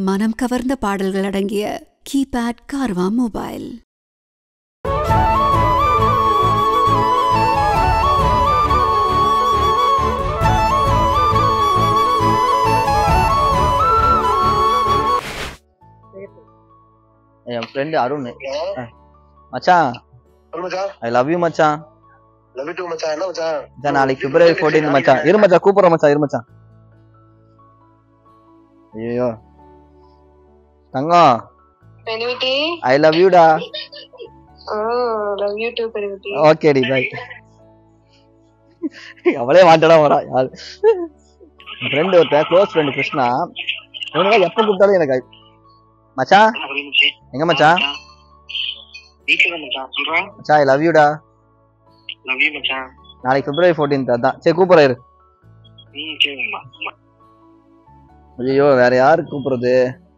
மனம் கவர்ந்த பாடல்கள் அடங்கிய கீபேட் கார்வா மொபைல் என் ஃப்ரெண்டு அருண் அஹ், மச்சான் சொல்லு மச்சான் ஐ லவ் யூ மச்சான் லவ் யூ மச்சான் என்ன மச்சான் மச்சான் நாளைக்கு பிப்ரவரி 14 மச்சான் இரு மச்சான் கூப்பிடுறேன் மச்சான் இரு மச்சான் ஐயோ தங்கம் பெனிவிட்டி ஐ லவ் யூடா ஓ லவ் யூ டூ பெனிவிட்டி ஓகே டி பை அவளே வாண்டடா வரா யாரு ஃப்ரெண்டு ஒருத்தன் க்ளோஸ் ஃப்ரெண்டு கிருஷ்ணா இவனுங்க எப்போ கூப்பிட்டாலும் எனக்கு ஐ- மச்சான் எங்க மச்சான் வீட்டுல மச்சான் சொல்றேன் மச்சான் ஐ லவ் யூடா லவ் யூ மச்சான் நாளைக்கு பிப்ரவரி 14 அதான் சரி கூப்பிடுறேன் இரு ம் சரிங்கம்மா ஐயோ வேற யாரு கூப்பிடுறது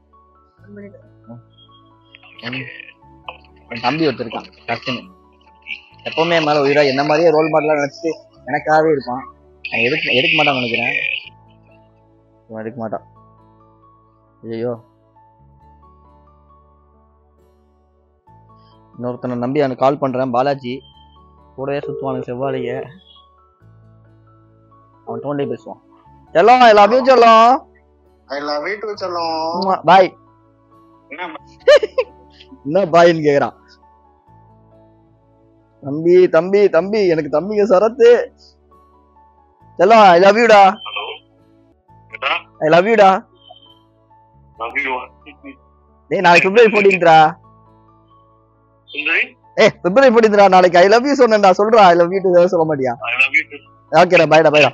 என் தம்பி ஒருத்தர் இருக்கான் டக்குன்னு எப்பவுமே என் மேல உயிரா என்ன மாதிரியே ரோல் மாடலா நினைச்சிட்டு எனக்காகவே இருப்பான் அவன் எடுக்க எடுக்க மாட்டான் நினைக்கிறேன் இவன் எடுக்க மாட்டான் ஐயோ இன்னொருத்தனை நம்பி அவனுக்கு கால் பண்றேன் பாலாஜி கூடவே சுத்துவானுங்க செவ்வாழைய அவன் டோன்லேயே பேசுவான் செல்லம் எல்லா அப்படியும் செல்லம் ஐ லவ் யூ டூ சொல்லும் பாய் என்ன என்ன பாயின்னு கேக்குறான் தம்பி தம்பி தம்பி எனக்கு தம்பிங்க சரத்து செல்லம் ஐ லவ் யூடா ஹலோ ஐ லவ் யூடா லவ் யூ டேய் நாளைக்கு பிப்ரவரி ஃபோர்டீன்த்ரா சுந்தரி ஏ பிப்ரவரி ஃபோர்டீன்த்ரா நாளைக்கு ஐ லவ் யூ சொன்னேன்டா சொல்றா ஐ லவ் யூ டூ சொல்ல மாட்டியா ஐ லவ் யூ டூ ஓகேடா பாய்டா பாய்டா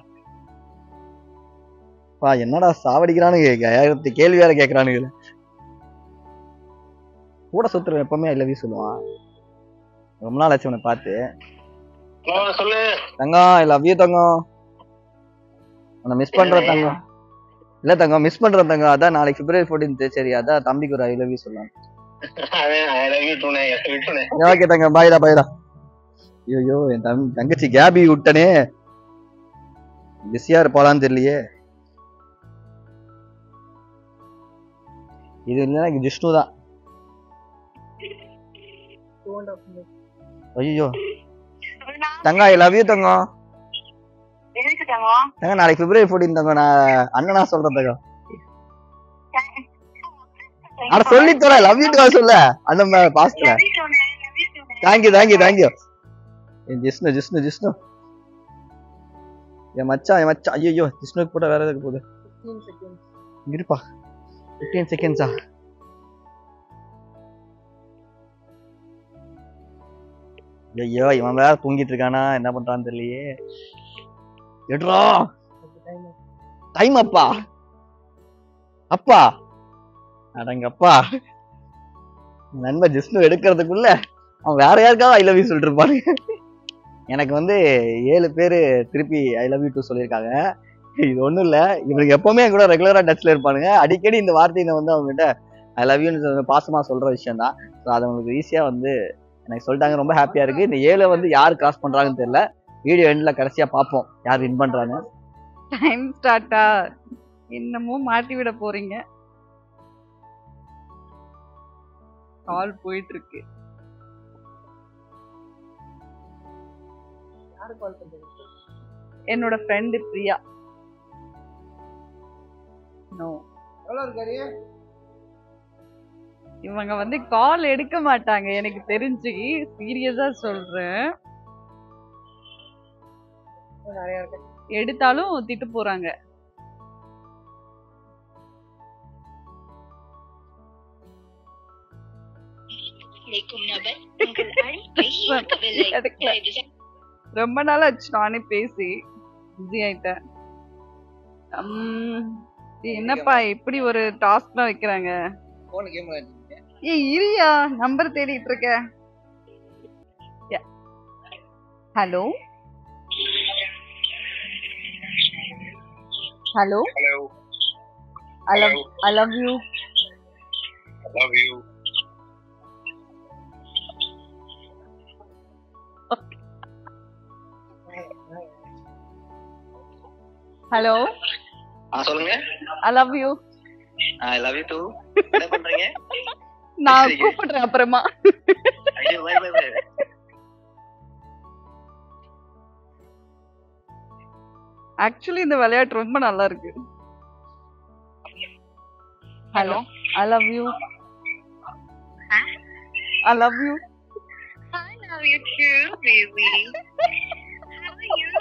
பா என்னடா சாவடிக்கிறானுங்க கேட்க கேள்வி வேற கேக்குறானுங்க கூட சுத்துற எப்பவுமே ஐ லவ் யூ சொல்லுவான் ரொம்ப நாள் ஆச்சு உன்னை பார்த்து சொல்லு தங்கம் ஐ லவ் யூ தங்கம் உன்னை மிஸ் பண்ற தங்கம் இல்ல தங்கம் மிஸ் பண்ற தங்கம் அதான் நாளைக்கு பிப்ரவரி 14th சரி அதான் தம்பிக்கு ஒரு ஐ லவ் யூ சொல்லலாம் ஐ லவ் யூ டூ விட்டுனே ஓகே தங்கம் பாய்டா பாய்டா ஐயோ என் தம் தங்கச்சி கேபி விட்டனே பிஸியா இருப்பாளான்னு தெரியலையே இது இல்லைன்னா எனக்கு ஜிஷ்ணு தான் ஐயோ தங்கம் ஐ லவ் யூ தங்கம் எதுக்கு தங்கம் தங்க நாளைக்கு பிப்ரவரி 14 தங்கம் நான் அண்ணனா சொல்றேன் தங்கம் அட சொல்லி தர லவ் யூ சொல்ல அண்ணன் மேல பாஸ்ட்ல தேங்க்யூ தேங்க்யூ தேங்க்யூ என் ஜிஷ்ணு ஜிஷ்ணு ஜிஷ்ணு என் மச்சான் என் மச்சான் ஐயோ ஜிஷ்ணுக்கு போட்டா வேற எதுக்கு போகுது இருப்பா ஃபிஃப்டீன் செகண்ட்ஸா ஐயோ இவன் வேற தூங்கிட்டு இருக்கானா என்ன பண்றான்னு தெரியலையே எடுறா டைம் அப்பா அப்பா அடங்கப்பா என் நண்பன் ஜிஷ்ணு எடுக்கிறதுக்குள்ள அவன் வேற யாருக்காவது ஐ லவ் யூ சொல்லிட்டு இருப்பாரு எனக்கு வந்து ஏழு பேர் திருப்பி ஐ லவ் யூ டூ சொல்லியிருக்காங்க இது ஒண்ணும் இல்ல இவனுக்கு எப்பவுமே என் கூட ரெகுலரா டச்ல இருப்பானுங்க அடிக்கடி இந்த வார்த்தையை வந்து அவங்க கிட்ட ஐ லவ் யூன்னு பாசமா சொல்ற விஷயம் தான் ஸோ அது அவங்களுக்கு ஈஸியா வந்து எனக்கு சொல்லிட்டாங்க ரொம்ப ஹாப்பியா இருக்கு இந்த ஏழை வந்து யார் கிராஸ் பண்றாங்கன்னு தெரியல வீடியோ எண்ட்ல கடைசியா பார்ப்போம் யார் வின் பண்றாங்க டைம் ஸ்டார்ட்டா என்னமோ மாட்டி விட போறீங்க கால் போயிட்டு இருக்கு என்னோட ஃப்ரெண்டு பிரியா நோ இவங்க வந்து கால் எடுக்க மாட்டாங்க எனக்கு தெரிஞ்சு சீரியஸா சொல்றேன் எடுத்தாலும் திட்டு போறாங்க எடுக்கல. ரொம்ப நாள் ஆச்சு நானே பேசி பிஸி ஆயிட்டேன் உம், என்னப்பா இப்படி ஒரு டாஸ்க்லாம் வைக்கிறாங்க ஏ இரியா நம்பர் தேடிட்டு இருக்க hello hello hello I love I love you love you hello ஆ சொல்லுங்க I love you I love you too என்ன பண்றீங்க நான் கூப்பிடுறேன் அப்புறமா ஐயோ பை பை பை ஆக்சுவலி இந்த விளையாட்டு ரொம்ப நல்லா இருக்கு hello I love you I love you I love you too, baby. How are you?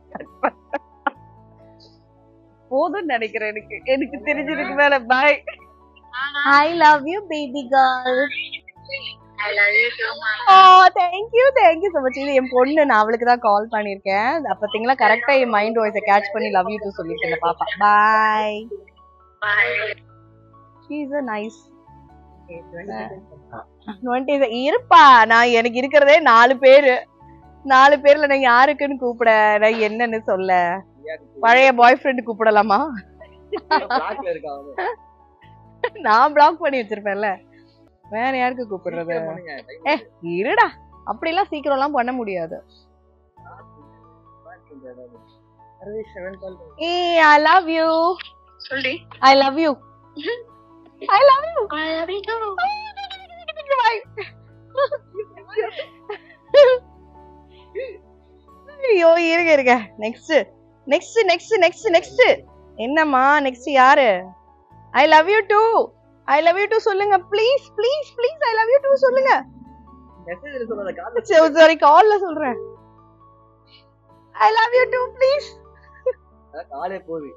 போதும்னு நினைக்கிறேன் எனக்கு எனக்கு தெரிஞ்சதுக்கு மேல பாய் I love you, baby girl. I love you too, mama. Oh, thank you, thank you so much. இது என் பொண்ணு நான் அவளுக்கு தான் கால் பண்ணிருக்கேன் அப்பத்தீங்களா கரெக்டா என் மைண்ட் வாய்ஸை கேட்ச் பண்ணி லவ் யூ டு சொல்லிருக்கேன் இந்த பாப்பா bye Bye. She is a nice இருப்பா நான் எனக்கு இருக்கிறதே நாலு பேரு நாலு பேர்ல நான் யாருக்குன்னு கூப்பிட நான் என்னன்னு சொல்ல பழைய பாய் ஃப்ரெண்ட் கூப்பிடலாமா பிளாக்ல இருக்கா அவன் நான் பிளாக் பண்ணி வச்சிருப்பேன்ல வேற யாருக்கு கூப்பிடுறது ஏ இருடா அப்படிலாம் சீக்கிரம் எல்லாம் பண்ண முடியாது ஏ ஐ லவ் யூ சொல்லி I love you I love you I love you too. ஐயோ இருங்க இருங்க next next next next next என்னம்மா நெக்ஸ்ட் யாரு I love you too I love you too சொல்லுங்க please please please I love you too சொல்லுங்க மெசேஜ்ல சொல்லாத காது சாரி கால்ல சொல்றேன் I love you too please காலே போகுது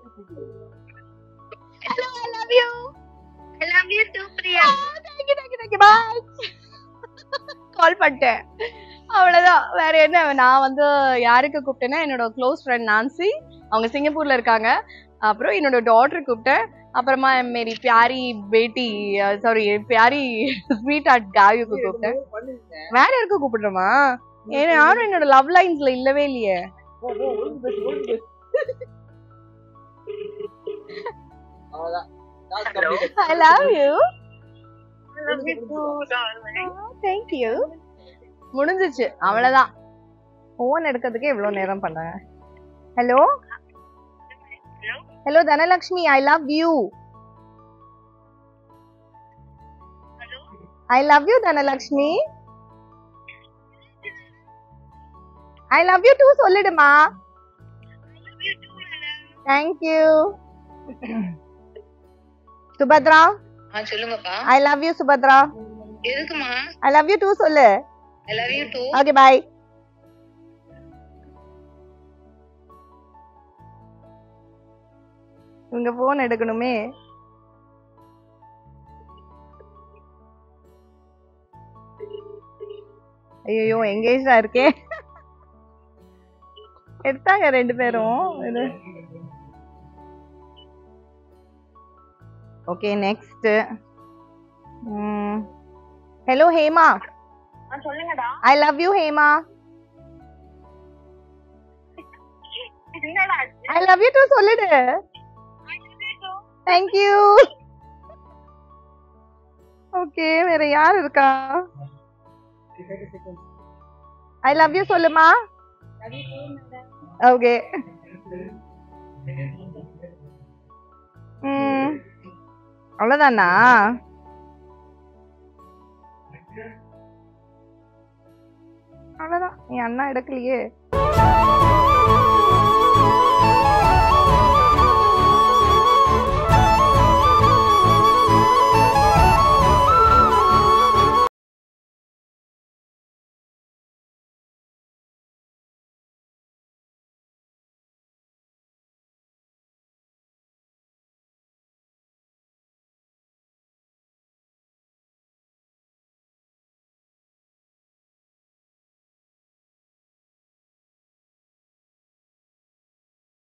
hello I love you I love you too, Priya. Thank you thank you thank you bye call பண்ணிட்டேன் அவ்வளவுதான் வேற என்ன நான் வந்து யாருக்கு கூப்பிட்டேன்னா என்னோட க்ளோஸ் ஃப்ரெண்ட் நான்சி அவங்க சிங்கப்பூர்ல இருக்காங்க அப்புறம் என்னோட டாட்டர் கூப்பிட்டேன் அப்புறமா மேரி பியாரி பேட்டி சாரி பியாரி ஸ்வீட் ஆர்ட் காயுக்கு கூப்பிட்டேன் வேற யாருக்கும் கூப்பிடுறோமா ஏன்னா யாரும் என்னோட லவ் லைன்ஸ்ல இல்லவே இல்லையே அவ்வளவுதான் Hello. I love you I love you too, darling. Thank you முடிஞ்சிச்சு அவ்வளவுதான் ஃபோன் எடுக்கிறதுக்கே இவ்வளவு நேரம் பண்ணாங்க hello hello Dhanalakshmi I love you I love you Dhanalakshmi I love you too சொல்லிடுமா தேங்க் யூ சுபத்ரா ஆ சொல்லுங்கப்பா ஐ லவ் யூ சுபத்ரா எதுக்குமா ஐ லவ் யூ டூ சொல்லு I love you too okay bye இவங்க போன் எடுக்கணுமே ஐயோ எங்கேஜா இருக்கே எடுத்தாங்க ரெண்டு பேரும் இது ஓகே நெக்ஸ்ட் ஹலோ ஹேமா சொல்லுங்கடா ஐ லவ் யூ ஹேமா என்னடா ஐ லவ் யூ டு சொல்லிடு தேங்க் யூ ஓகே வேற யார் இருக்கா ஐ லவ் யூ சொல்லுமா ஓகே ம் அவ்வளோதானா அவ்வளோதான் என் அண்ணா எடுக்கலையே